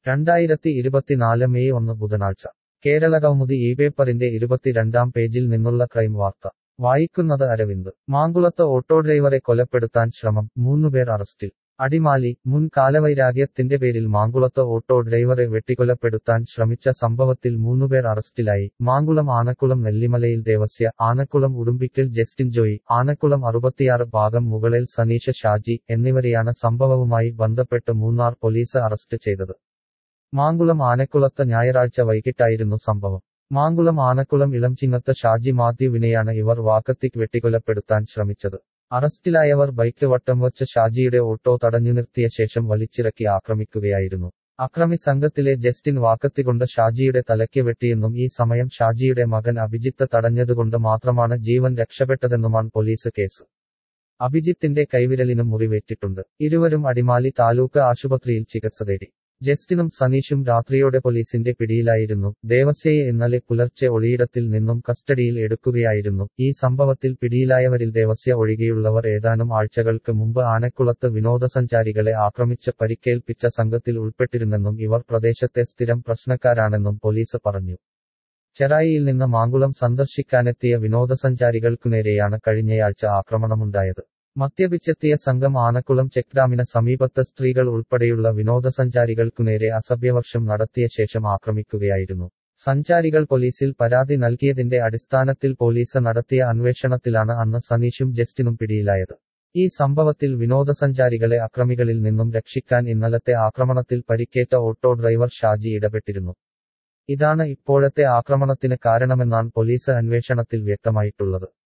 രണ്ടായിരത്തി ഇരുപത്തിനാല് മെയ് ഒന്ന് ബുധനാഴ്ച കേരളകൗമുദി ഈ പേപ്പറിന്റെ ഇരുപത്തിരണ്ടാം പേജിൽ നിന്നുള്ള ക്രൈം വാർത്ത വായിക്കുന്നത് അരവിന്ദ് മാങ്കുളത്ത് ഓട്ടോ ഡ്രൈവറെ കൊലപ്പെടുത്താൻ ശ്രമം മൂന്നുപേർ അറസ്റ്റിൽ അടിമാലി മുൻ കാലവൈരാഗ്യത്തിന്റെ പേരിൽ മാങ്കുളത്ത് ഓട്ടോ ഡ്രൈവറെ വെട്ടിക്കൊലപ്പെടുത്താൻ ശ്രമിച്ച സംഭവത്തിൽ മൂന്നുപേർ അറസ്റ്റിലായി മാങ്കുളം ആനക്കുളം നെല്ലിമലയിൽ ദേവസ്യ ആനക്കുളം ഉടുമ്പിക്കൽ ജസ്റ്റിൻ ജോയി ആനക്കുളം അറുപത്തിയാറ് ഭാഗം മുകളിൽ സനീഷ ഷാജി എന്നിവരെയാണ് സംഭവവുമായി ബന്ധപ്പെട്ട് മൂന്നാർ പോലീസ് അറസ്റ്റ് ചെയ്തത് മാങ്കുളം ആനക്കുളത്ത് ഞായറാഴ്ച വൈകിട്ടായിരുന്നു സംഭവം മാങ്കുളം ആനക്കുളം ഇളംചിങ്ങത്ത് ഷാജി മാത്യുവിനെയാണ് ഇവർ വാക്കത്തിക് വെട്ടിക്കൊലപ്പെടുത്താൻ ശ്രമിച്ചത് അറസ്റ്റിലായവർ ബൈക്ക് വട്ടം വച്ച് ഷാജിയുടെ ഓട്ടോ തടഞ്ഞു നിർത്തിയ ശേഷം വലിച്ചിറക്കി ആക്രമിക്കുകയായിരുന്നു അക്രമി സംഘത്തിലെ ജസ്റ്റിൻ വാക്കത്തികൊണ്ട് ഷാജിയുടെ തലയ്ക്ക് വെട്ടിയെന്നും ഈ സമയം ഷാജിയുടെ മകൻ അഭിജിത്ത് തടഞ്ഞതുകൊണ്ട് മാത്രമാണ് ജീവൻ രക്ഷപ്പെട്ടതെന്നുമാണ് പോലീസ് കേസ് അഭിജിത്തിന്റെ കൈവിരലിനും മുറിവേറ്റിട്ടുണ്ട് ഇരുവരും അടിമാലി താലൂക്ക് ആശുപത്രിയിൽ ചികിത്സ തേടി ജസ്റ്റിനും സനീഷും രാത്രിയോടെ പോലീസിന്റെ പിടിയിലായിരുന്നു ദേവസ്യയെ ഇന്നലെ പുലർച്ചെ ഒളിയിടത്തിൽ നിന്നും കസ്റ്റഡിയിൽ എടുക്കുകയായിരുന്നു ഈ സംഭവത്തിൽ പിടിയിലായവരിൽ ദേവസ്യ ഒഴികെയുള്ളവർ ഏതാനും ആഴ്ചകൾക്ക് മുമ്പ് ആനക്കുളത്ത് വിനോദസഞ്ചാരികളെ ആക്രമിച്ച് പരിക്കേൽപ്പിച്ച സംഘത്തിൽ ഉൾപ്പെട്ടിരുന്നെന്നും ഇവർ പ്രദേശത്തെ സ്ഥിരം പ്രശ്നക്കാരാണെന്നും പോലീസ് പറഞ്ഞു ചെറായിയിൽ നിന്ന് മാങ്കുളം സന്ദർശിക്കാനെത്തിയ വിനോദസഞ്ചാരികൾക്കുനേരെയാണ് കഴിഞ്ഞയാഴ്ച ആക്രമണമുണ്ടായത് മദ്യപിച്ചെത്തിയ സംഘം ആനക്കുളം ചെക്ക് ഡാമിന് സമീപത്ത് സ്ത്രീകൾ ഉൾപ്പെടെയുള്ള വിനോദസഞ്ചാരികൾക്കുനേരെ അസഭ്യവർഷം നടത്തിയ ശേഷം ആക്രമിക്കുകയായിരുന്നു സഞ്ചാരികൾ പോലീസിൽ പരാതി നൽകിയതിന്റെ അടിസ്ഥാനത്തിൽ പോലീസ് നടത്തിയ അന്വേഷണത്തിലാണ് അന്ന് സനീഷും ജസ്റ്റിനും പിടിയിലായത് ഈ സംഭവത്തിൽ വിനോദസഞ്ചാരികളെ അക്രമികളിൽ നിന്നും രക്ഷിക്കാൻ ഇന്നലത്തെ ആക്രമണത്തിൽ പരിക്കേറ്റ ഓട്ടോ ഡ്രൈവർ ഷാജി ഇടപെട്ടിരുന്നു ഇതാണ് ഇപ്പോഴത്തെ ആക്രമണത്തിന് കാരണമെന്നാണ് പോലീസ് അന്വേഷണത്തിൽ വ്യക്തമായിട്ടുള്ളത്